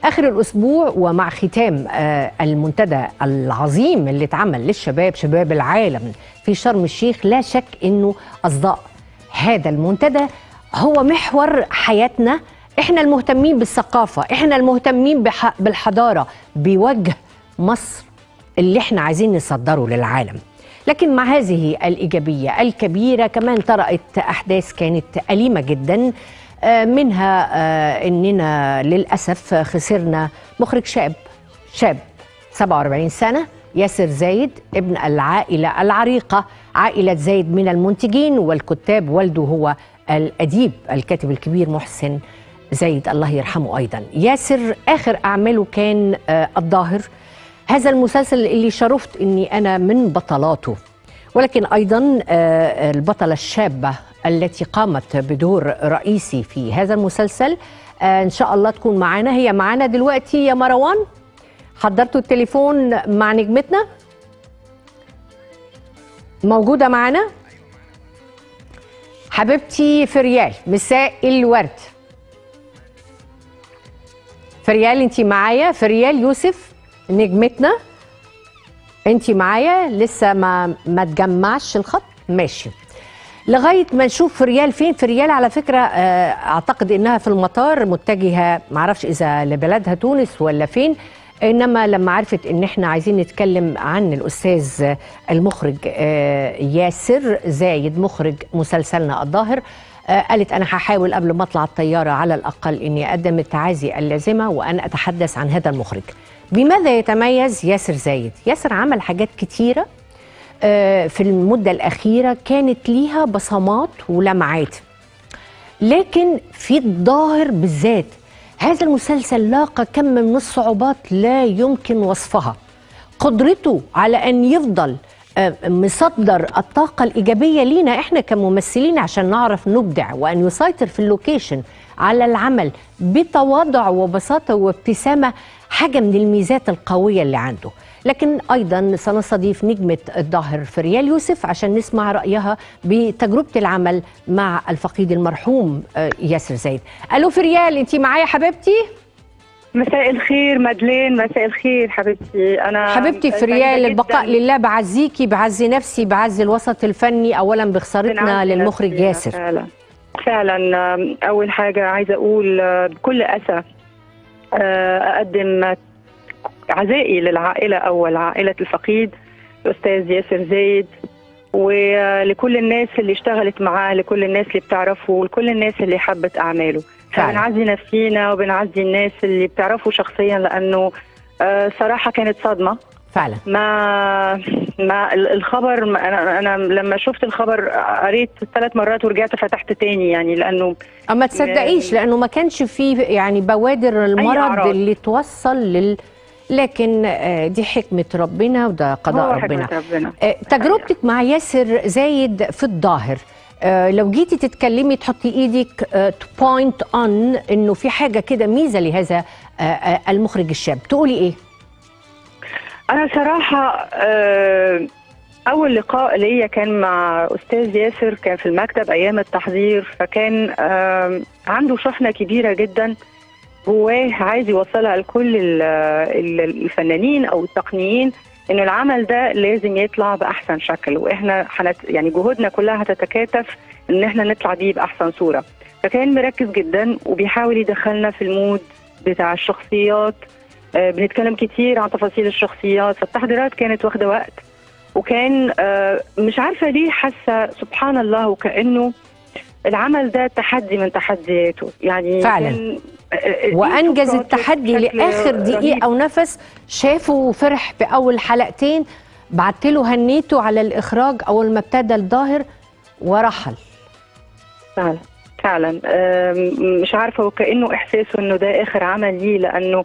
اخر الاسبوع ومع ختام آه، المنتدى العظيم اللي اتعمل للشباب شباب العالم في شرم الشيخ لا شك انه اصداء هذا المنتدى هو محور حياتنا احنا المهتمين بالثقافه احنا المهتمين بح- بالحضاره بوجه مصر اللي احنا عايزين نصدره للعالم لكن مع هذه الإيجابية الكبيرة كمان طرأت أحداث كانت أليمة جدا آه، منها آه، إننا للأسف خسرنا مخرج شاب شاب 47 سنة ياسر زايد ابن العائلة العريقة عائلة زايد من المنتجين والكتاب والده هو الأديب الكاتب الكبير محسن زايد الله يرحمه أيضا ياسر آخر أعماله كان آه، الظاهر هذا المسلسل اللي شرفت اني انا من بطلاته ولكن ايضا آه، البطله الشابه التي قامت بدور رئيسي في هذا المسلسل آه، ان شاء الله تكون معانا هي معانا دلوقتي يا مروان حضرتوا التليفون مع نجمتنا موجوده معانا حبيبتي فريال مساء الورد فريال انت معايا فريال يوسف نجمتنا انت معايا لسه ما ما تجمعش الخط ماشي لغايه ما نشوف فريال فين فريال على فكره آه، اعتقد انها في المطار متجهه معرفش اذا لبلدها تونس ولا فين انما لما عرفت ان احنا عايزين نتكلم عن الاستاذ المخرج آه، ياسر زايد مخرج مسلسلنا الظاهر آه، قالت انا هحاول قبل ما اطلع الطياره على الاقل اني اقدم التعازي اللازمه وان اتحدث عن هذا المخرج بماذا يتميز ياسر زايد ياسر عمل حاجات كتيره آه، في المده الاخيره كانت ليها بصمات ولمعات لكن في الظاهر بالذات هذا المسلسل لاقى كم من الصعوبات لا يمكن وصفها قدرته على ان يفضل آه، مصدر الطاقة الإيجابية لينا إحنا كممثلين عشان نعرف نبدع وأن يسيطر في اللوكيشن على العمل بتواضع وبساطة وابتسامة حاجة من الميزات القوية اللي عنده لكن أيضا سنستضيف نجمة الظاهر فريال يوسف عشان نسمع رأيها بتجربة العمل مع الفقيد المرحوم آه، ياسر زايد ألو فريال أنت معايا حبيبتي؟ مساء الخير مدلين مساء الخير حبيبتي انا حبيبتي سعيدة فريال جداً. البقاء لله بعزيكي بعزي نفسي بعزي الوسط الفني اولا بخسارتنا بنعزي للمخرج نفسنا ياسر فعلا فعلا آم، اول حاجه عايزه اقول آه، بكل اسى آه، اقدم عزائي للعائله اول عائله الفقيد الاستاذ ياسر زايد ولكل الناس اللي اشتغلت معاه لكل الناس اللي بتعرفه ولكل الناس اللي حبت اعماله فعلا. بنعزي نفسينا وبنعزي الناس اللي بتعرفه شخصيا لانه آه، صراحه كانت صدمه فعلا ما ما ال- الخبر ما انا انا لما شفت الخبر قريت ثلاث مرات ورجعت فتحت تاني يعني لانه اما تصدقيش لانه ما كانش فيه يعني بوادر المرض أعراض. اللي توصل لل لكن آه، دي حكمة ربنا وده قضاء هو ربنا حكمة ربنا آه، تجربتك مع ياسر زايد في الظاهر آه، لو جيتي تتكلمي تحطي ايدك تو بوينت اون انه في حاجه كده ميزه لهذا آه، آه، المخرج الشاب تقولي ايه انا صراحه آه، اول لقاء ليا كان مع استاذ ياسر كان في المكتب ايام التحضير فكان آه، عنده شحنه كبيره جدا جواه عايز يوصلها لكل ال- ال- الفنانين او التقنيين انه العمل ده لازم يطلع باحسن شكل واحنا حنت يعني جهودنا كلها هتتكاتف ان احنا نطلع بيه باحسن صوره فكان مركز جدا وبيحاول يدخلنا في المود بتاع الشخصيات آه، بنتكلم كتير عن تفاصيل الشخصيات فالتحضيرات كانت واخده وقت وكان آه، مش عارفه ليه حاسه سبحان الله وكانه العمل ده تحدي من تحدياته يعني فعلاً. كان آه، آه، وانجز شكراته التحدي بشكل لاخر رهيب. دقيقه ونفس شافه وفرح في اول حلقتين بعت له هنيته على الاخراج اول ما ابتدى الظاهر ورحل فعلا فعلا آم، مش عارفه وكانه احساسه انه ده اخر عمل ليه لانه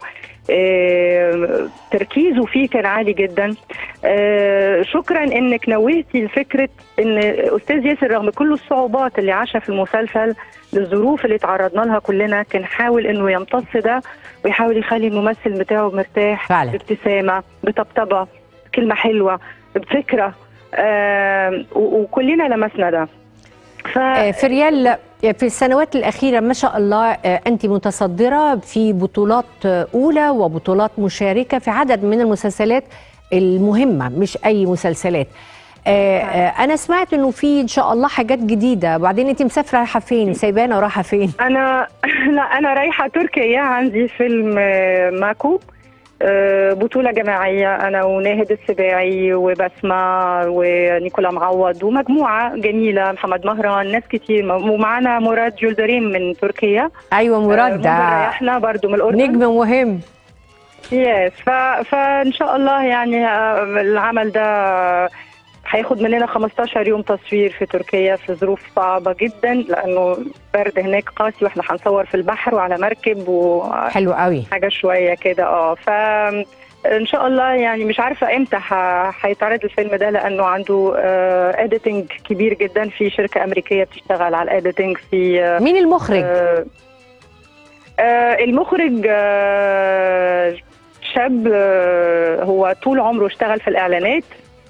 آم، تركيزه فيه كان عالي جدا آه، شكرا انك نوهتي لفكره ان استاذ ياسر رغم كل الصعوبات اللي عاشها في المسلسل للظروف اللي تعرضنا لها كلنا كان حاول انه يمتص ده ويحاول يخلي الممثل بتاعه مرتاح فعلا. بابتسامه بطبطبه كلمه حلوه بفكره آم، و- وكلنا لمسنا ده ف آه، في ريال في السنوات الأخيرة ما شاء الله آه، أنت متصدرة في بطولات آه، أولى وبطولات مشاركة في عدد من المسلسلات المهمة مش أي مسلسلات آه، آه، أنا سمعت إنه في إن شاء الله حاجات جديدة وبعدين أنت مسافرة رايحة فين سايبانا ورايحة فين انا لا انا رايحه تركيا عندي فيلم آه، ماكو آه، بطولة جماعية أنا وناهد السباعي وبسمة ونيكولا معوض ومجموعة جميلة محمد مهران ناس كتير ومعانا مراد جولدرين من تركيا أيوة مراد آه، ده ريحنا برضو من الأردن نجم مهم يس ف... فان شاء الله يعني آه، العمل ده هياخد مننا 15 يوم تصوير في تركيا في ظروف صعبة جدا لأنه برد هناك قاسي واحنا هنصور في البحر وعلى مركب وحاجة حلو قوي شوية كده اه ف ان شاء الله يعني مش عارفه امتى ه- هيتعرض الفيلم ده لانه عنده اديتنج كبير جدا في شركه امريكيه بتشتغل على الاديتنج في آه، مين المخرج؟ آه، آه، المخرج آه، شاب آه، هو طول عمره اشتغل في الاعلانات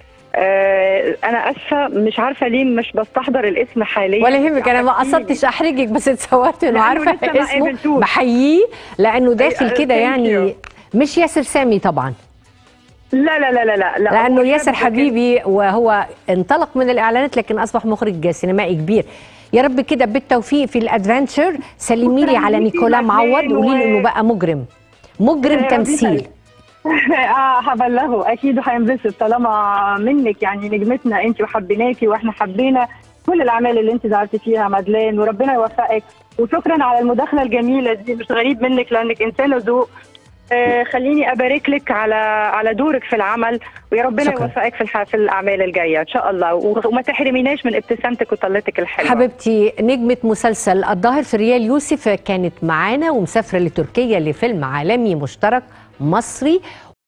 آه، انا اسفه مش عارفه ليه مش بستحضر الاسم حاليا ولا يهمك انا ما عرفتيني. قصدتش احرجك بس اتصورت انه لأنه عارفه لسه ما اسمه قابلتوش. بحييه لانه داخل أي- كده thank يعني مش ياسر سامي طبعا لا لا لا لا لا, لا لانه هو ياسر شاب حبيبي وهو انطلق من الاعلانات لكن اصبح مخرج سينمائي كبير يا رب كده بالتوفيق في الادفنتشر سلمي لي شكراً على ليكي نيكولا مدلين معوض وقولي لي و- انه بقى مجرم مجرم ربنا تمثيل يخليك. اه هبلغه اكيد هينبسط طالما منك يعني نجمتنا انت وحبيناكي واحنا حبينا كل الاعمال اللي انت زعلتي فيها مدلين وربنا يوفقك وشكرا على المداخله الجميله دي مش غريب منك لانك انسانه ذوق آه خليني ابارك لك على على دورك في العمل ويا ربنا شكراً. يوفقك في الح... في الاعمال الجايه ان شاء الله و- وما تحرميناش من ابتسامتك وطلتك الحلوه حبيبتي نجمة مسلسل الظاهر في ريال يوسف كانت معانا ومسافرة لتركيا لفيلم عالمي مشترك مصري